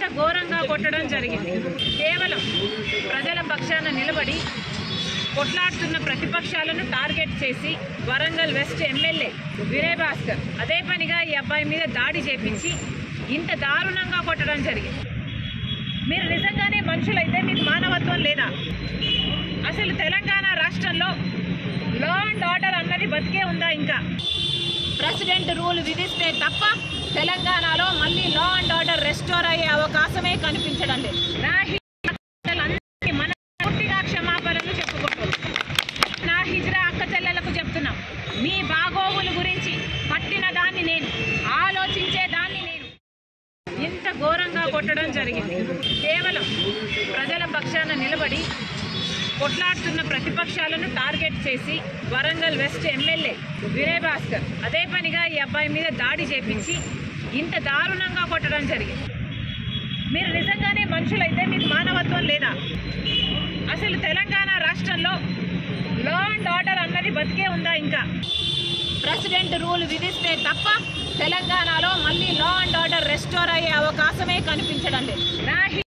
ఘోరంగా కొట్టడం జరిగింది కేవలం ప్రజల పక్షాన నిలబడి కొట్లాడుతున్న ప్రతిపక్షాలను టార్గెట్ చేసి వరంగల్ వెస్ట్ ఎమ్మెల్యే వినయ్ భాస్కర్ అదే పనిగా ఈ అబ్బాయి మీద దాడి చేపించి ఇంత దారుణంగా కొట్టడం జరిగింది మీరు నిజంగానే మనుషులైతే మీకు మానవత్వం లేదా అసలు తెలంగాణ రాష్ట్రంలో లా అండ్ ఆర్డర్ అన్నది బతికే ఉందా ఇంకా ప్రెసిడెంట్ రూల్ విధిస్తే తప్ప తెలంగాణలో మళ్ళీ లా అండ్ ఆర్డర్ రెస్టోర్ అయ్యే అవకాశమే కనిపించడం లేదు నా హిజ్రాలందరికీ మన పూర్తిగా క్షమాపణలు చెప్పుకుంటున్నాం నా హిజ్రా అక్క చెల్లెలకు చెప్తున్నాం మీ బాగోగుల గురించి పట్టిన దాన్ని నేను ఆలోచించే దాన్ని నేను ఇంత ఘోరంగా కొట్టడం జరిగింది కేవలం ప్రజల పక్షాన నిలబడి కొట్లాడుతున్న ప్రతిపక్షాలను టార్గెట్ చేసి వరంగల్ వెస్ట్ ఎమ్మెల్యే వినయ్ భాస్కర్ అదే పనిగా ఈ అబ్బాయి మీద దాడి చేపించి ఇంత దారుణంగా కొట్టడం జరిగింది మీరు నిజంగానే మనుషులైతే మీకు మానవత్వం లేదా అసలు తెలంగాణ రాష్ట్రంలో లా అండ్ ఆర్డర్ అన్నది బతికే ఉందా ఇంకా ప్రెసిడెంట్ రూల్ విధిస్తే తప్ప తెలంగాణలో మళ్ళీ లా అండ్ ఆర్డర్ రెస్టోర్ అయ్యే అవకాశమే కనిపించడం లేదు నా హి-